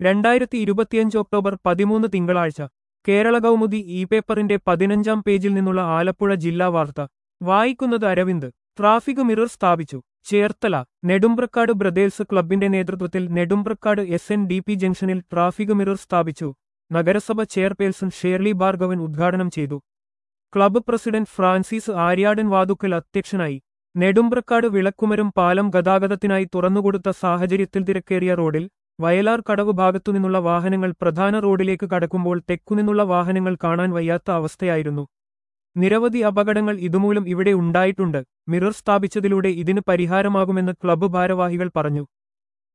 രണ്ടായിരത്തി ഇരുപത്തിയഞ്ച് ഒക്ടോബർ പതിമൂന്ന് തിങ്കളാഴ്ച കേരള കൗമുദി ഇ പേപ്പറിന്റെ പതിനഞ്ചാം പേജിൽ നിന്നുള്ള ആലപ്പുഴ ജില്ലാ വാർത്ത വായിക്കുന്നത് അരവിന്ദ് ട്രാഫിക് മിറർ സ്ഥാപിച്ചു ചേർത്തല നെടുമ്പ്രക്കാട് ബ്രദേഴ്സ് ക്ലബിന്റെ നേതൃത്വത്തിൽ Nedumprakkad S N D P ജംഗ്ഷനിൽ ട്രാഫിക് മിറർ സ്ഥാപിച്ചു നഗരസഭ ചെയർപേഴ്സൺ ഷേർലി ഭാർഗവൻ ഉദ്ഘാടനം ചെയ്തു ക്ലബ്ബ് പ്രസിഡന്റ് ഫ്രാൻസിസ് ആര്യാടൻ വാതുക്കൽ അധ്യക്ഷനായി നെടുമ്പ്രക്കാട് വിളക്കുമരം പാലം ഗതാഗതത്തിനായി തുറന്നുകൊടുത്ത സാഹചര്യത്തിൽ തിരക്കേറിയ റോഡിൽ വയലാർ കടവ് ഭാഗത്തുനിന്നുള്ള വാഹനങ്ങൾ പ്രധാന റോഡിലേക്ക് കടക്കുമ്പോൾ തെക്കുനിന്നുള്ള വാഹനങ്ങൾ കാണാൻ വയ്യാത്ത അവസ്ഥയായിരുന്നു നിരവധി അപകടങ്ങൾ ഇതുമൂലം ഇവിടെ ഉണ്ടായിട്ടുണ്ട് മിറർ സ്ഥാപിച്ചതിലൂടെ ഇതിന് പരിഹാരമാകുമെന്ന് ക്ലബ്ബ് ഭാരവാഹികൾ പറഞ്ഞു